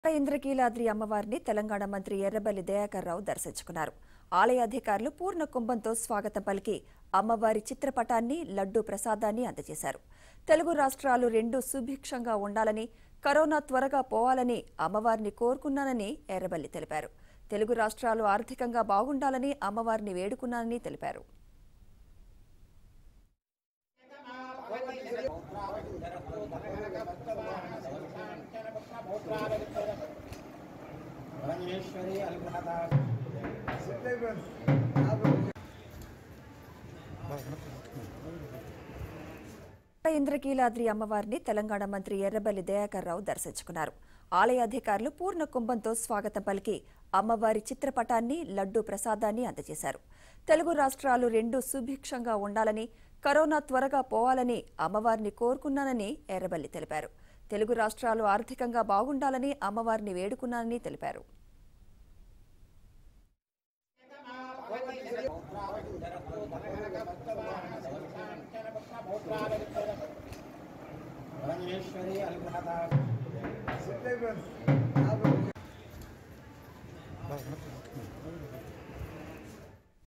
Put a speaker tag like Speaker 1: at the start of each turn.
Speaker 1: ఇంద్రకీలాద్రి అమ్మవారిని తెలంగాణ మంత్రి ఎర్రబెల్లి దయాకర్ రావు దర్శించుకున్నారు ఆలయ అధికారులు పూర్ణ కుంభంతో స్వాగతం పలికి అమ్మవారి చిత్రపటాన్ని లడ్డూ ప్రసాదాన్ని అందజేశారు తెలుగు రాష్ట్రాలు రెండు సుభిక్షంగా ఉండాలని కరోనా త్వరగా పోవాలని అమ్మవారిని కోరుకున్నానని ఎర్రబెల్లి తెలిపారు తెలుగు రాష్ట్రాలు ఆర్థికంగా బాగుండాలని అమ్మవారిని వేడుకున్నానని తెలిపారు
Speaker 2: పరమేశ్వరి అనుగ్రహత
Speaker 1: ఇంద్రకీలాద్రి అమ్మవారిని తెలంగాణ మంత్రి ఎర్రబెల్లి దయాకర్ రావు దర్శించుకున్నారు ఆలయ అధికారులు పూర్ణ కుంభంతో స్వాగతం పలికి అమ్మవారి చిత్రపటాన్ని లడ్డూ ప్రసాదాన్ని అందజేశారు తెలుగు రాష్ట్రాలు రెండు సుభిక్షంగా ఉండాలని కరోనా త్వరగా పోవాలని అమ్మవారిని కోరుకున్నానని ఎర్రబెల్లి తెలిపారు తెలుగు రాష్ట్రాలు ఆర్థికంగా బాగుండాలని అమ్మవారిని వేడుకున్నానని తెలిపారు
Speaker 2: పరమేశ్వరి అనుగ్రహత
Speaker 3: Vamos,